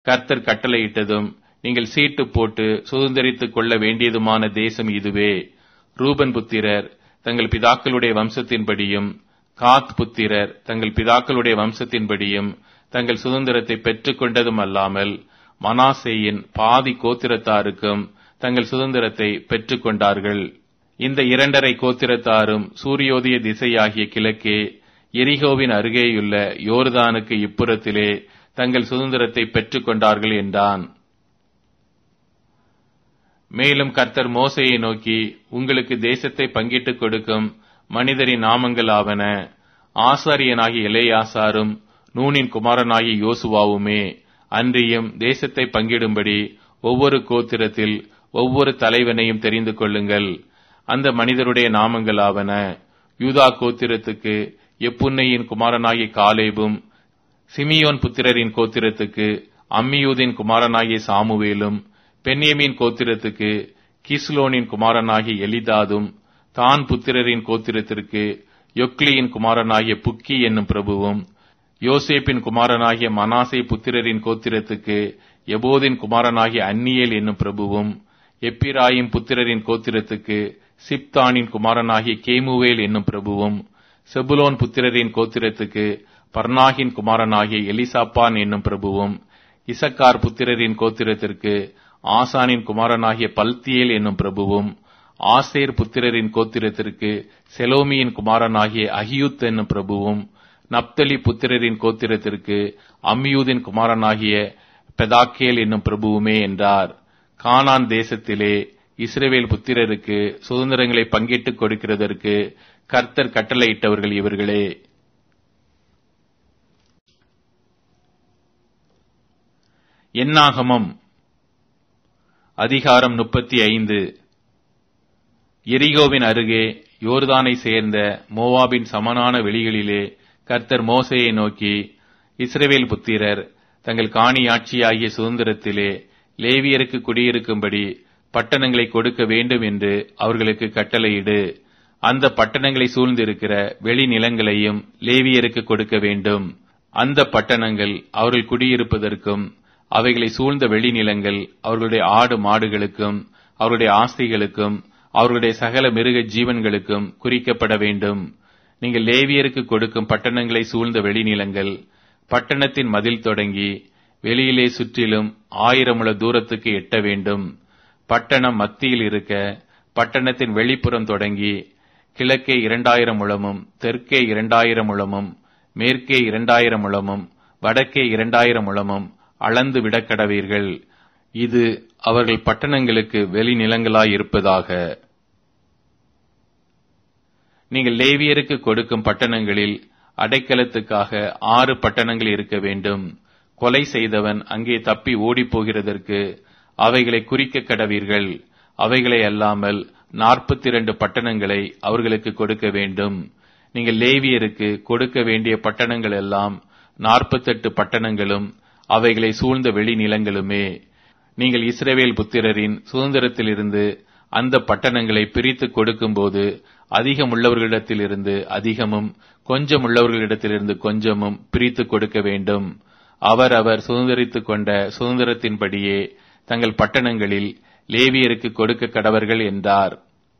கர்த்தர் கட்டளையிட்டதும் நீங்கள் சீட்டு போட்டு சுதந்திரித்துக் கொள்ள வேண்டியதுமான தேசம் இதுவே ரூபன் புத்திரர் தங்கள் பிதாக்களுடைய வம்சத்தின்படியும் காத் புத்திரர் தங்கள் பிதாக்களுடைய வம்சத்தின்படியும் தங்கள் சுதந்திரத்தை பெற்றுக் கொண்டதும் அல்லாமல் மனாசேயின் பாதி கோத்திரத்தாருக்கும் தங்கள் சுதந்திரத்தை பெற்றுக் கொண்டார்கள் இந்த இரண்டரை கோத்திரத்தாரும் சூரியோதய திசையாகிய கிழக்கே எரிகோவின் அருகேயுள்ள யோர்தானுக்கு இப்புறத்திலே தங்கள் சுதந்திரத்தை பெற்றுக் கொண்டார்கள் என்றான் மேலும் கர்த்தர் மோசையை நோக்கி உங்களுக்கு தேசத்தை பங்கிட்டுக் கொடுக்கும் மனிதரின் நாமங்கள் ஆவன ஆசாரியனாகிய எலேயாசாரும் நூனின் குமாரனாகிய யோசுவாவுமே அன்றியும் தேசத்தை பங்கிடும்படி ஒவ்வொரு கோத்திரத்தில் ஒவ்வொரு தலைவனையும் தெரிந்து கொள்ளுங்கள் அந்த மனிதருடைய நாமங்கள் ஆவன யூதா கோத்திரத்துக்கு எப்புன்னையின் குமாரனாகிய காலேபும் சிமியோன் புத்திரரின் கோத்திரத்துக்கு அம்மியூதின் குமாரனாகிய சாமுவேலும் பென்யமின் கோத்திரத்துக்கு கிஸ்லோனின் குமாரனாகிய எலிதாதும் தான் புத்திரரின் கோத்திரத்திற்கு யொக்லியின் குமாரனாகிய புக்கி என்னும் பிரபுவும் யோசேப்பின் குமாரனாகிய மனாசே புத்திரரின் கோத்திரத்துக்கு எபோதின் குமாரனாகிய அந்நியேல் என்னும் பிரபுவும் எப்பிராயிம் புத்திரரின் கோத்திரத்துக்கு சிப்தானின் குமாரனாகிய கேமுவேல் என்னும் பிரபுவும் செபுலோன் புத்திரரின் கோத்திரத்துக்கு பர்னாகின் குமாரனாகிய எலிசாப்பான் என்னும் பிரபுவும் இசக்கார் புத்திரரின் கோத்திரத்திற்கு ஆசானின் குமாரனாகிய பல்தியேல் என்னும் பிரபுவும் ஆசேர் புத்திரரின் கோத்திரத்திற்கு செலோமியின் குமாரனாகிய அகியூத் என்னும் பிரபுவும் நப்தலி புத்திரரின் கோத்திரத்திற்கு அம்மியூதின் குமாரனாகிய பெதாக்கேல் என்னும் பிரபுவுமே என்றார் கானான் தேசத்திலே இஸ்ரேவேல் புத்திரருக்கு சுதந்திரங்களை பங்கிட்டுக் கொடுக்கிறதற்கு கர்த்தர் கட்டளையிட்டவர்கள் இவர்களே என்னாகமம் அதிகாரம் முப்பத்தி ஐந்து எரிகோவின் அருகே யோர்தானை சேர்ந்த மோவாபின் சமனான வெளிகளிலே கர்த்தர் மோசையை நோக்கி இஸ்ரவேல் புத்திரர் தங்கள் காணியாட்சியாகிய சுதந்திரத்திலே லேவியருக்கு குடியிருக்கும்படி பட்டணங்களை கொடுக்க வேண்டும் என்று அவர்களுக்கு கட்டளையிடு அந்த பட்டணங்களை சூழ்ந்திருக்கிற வெளி நிலங்களையும் லேவியருக்கு கொடுக்க வேண்டும் அந்த பட்டணங்கள் அவர்கள் குடியிருப்பதற்கும் அவைகளை சூழ்ந்த வெளிநிலங்கள் அவர்களுடைய ஆடு மாடுகளுக்கும் அவருடைய ஆஸ்திகளுக்கும் அவர்களுடைய சகல மிருக ஜீவன்களுக்கும் குறிக்கப்பட வேண்டும் நீங்கள் லேவியருக்கு கொடுக்கும் பட்டணங்களை சூழ்ந்த வெளிநிலங்கள் பட்டணத்தின் மதில் தொடங்கி வெளியிலே சுற்றிலும் ஆயிரம் முழ தூரத்துக்கு எட்ட வேண்டும் பட்டணம் மத்தியில் இருக்க பட்டணத்தின் வெளிப்புறம் தொடங்கி கிழக்கே இரண்டாயிரம் முழமும் தெற்கே இரண்டாயிரம் முழமும் மேற்கே இரண்டாயிரம் முழமும் வடக்கே இரண்டாயிரம் முழமும் அளந்து விடக்கடவீர்கள் இது அவர்கள் பட்டணங்களுக்கு வெளிநிலங்களாயிருப்பதாக நீங்கள் லேவியருக்கு கொடுக்கும் பட்டணங்களில் அடைக்கலத்துக்காக ஆறு பட்டணங்கள் இருக்க வேண்டும் கொலை செய்தவன் அங்கே தப்பி ஓடிப் போகிறதற்கு அவைகளை குறிக்க கடவீர்கள் அவைகளை அல்லாமல் நாற்பத்தி இரண்டு பட்டணங்களை அவர்களுக்கு கொடுக்க வேண்டும் நீங்கள் லேவியருக்கு கொடுக்க வேண்டிய பட்டணங்கள் எல்லாம் நாற்பத்தெட்டு பட்டணங்களும் அவைகளை சூழ்ந்த வெளிநிலங்களுமே நீங்கள் இஸ்ரவேல் புத்திரரின் சுதந்திரத்திலிருந்து அந்த பட்டணங்களை பிரித்து கொடுக்கும்போது அதிகம் உள்ளவர்களிடத்திலிருந்து அதிகமும் கொஞ்சம் உள்ளவர்களிடத்திலிருந்து கொஞ்சமும் பிரித்து கொடுக்க வேண்டும் அவர் அவர் சுதந்திரித்துக் கொண்ட சுதந்திரத்தின்படியே தங்கள் பட்டணங்களில் லேவியருக்கு கொடுக்க கடவர்கள் என்றார்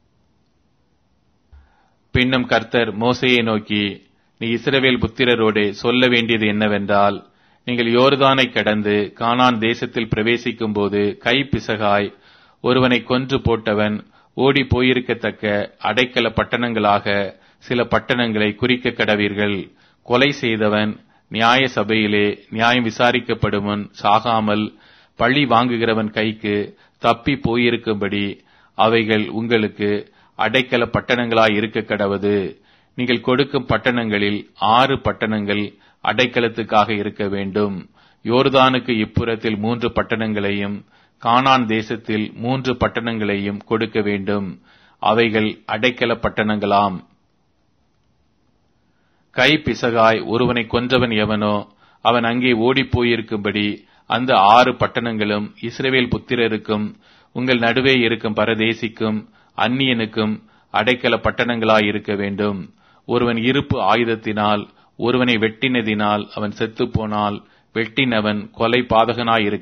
பின்னும் கர்த்தர் மோசையை நோக்கி நீ இஸ்ரவேல் புத்திரரோடே சொல்ல வேண்டியது என்னவென்றால் நீங்கள் யோர்தானை கடந்து கானான் தேசத்தில் பிரவேசிக்கும் போது கை பிசகாய் ஒருவனை கொன்று போட்டவன் ஓடி போயிருக்கத்தக்க அடைக்கல பட்டணங்களாக சில பட்டணங்களை குறிக்க கடவீர்கள் கொலை செய்தவன் நியாய சபையிலே நியாயம் விசாரிக்கப்படும் முன் சாகாமல் பழி வாங்குகிறவன் கைக்கு தப்பி போயிருக்கும்படி அவைகள் உங்களுக்கு அடைக்கல பட்டணங்களாய் இருக்க கடவது நீங்கள் கொடுக்கும் பட்டணங்களில் ஆறு பட்டணங்கள் அடைக்கலத்துக்காக இருக்க வேண்டும் யோர்தானுக்கு இப்புறத்தில் மூன்று பட்டணங்களையும் கானான் தேசத்தில் மூன்று பட்டணங்களையும் கொடுக்க வேண்டும் அவைகள் அடைக்கல பட்டணங்களாம் கை பிசகாய் ஒருவனை கொன்றவன் எவனோ அவன் அங்கே ஓடிப் போயிருக்கும்படி அந்த ஆறு பட்டணங்களும் இஸ்ரவேல் புத்திரருக்கும் உங்கள் நடுவே இருக்கும் பரதேசிக்கும் அந்நியனுக்கும் அடைக்கல பட்டணங்களாய் இருக்க வேண்டும் ஒருவன் இருப்பு ஆயுதத்தினால் ஒருவனை வெட்டினதினால் அவன் செத்துப் போனால் வெட்டினவன் கொலை பாதகனாயிருக்க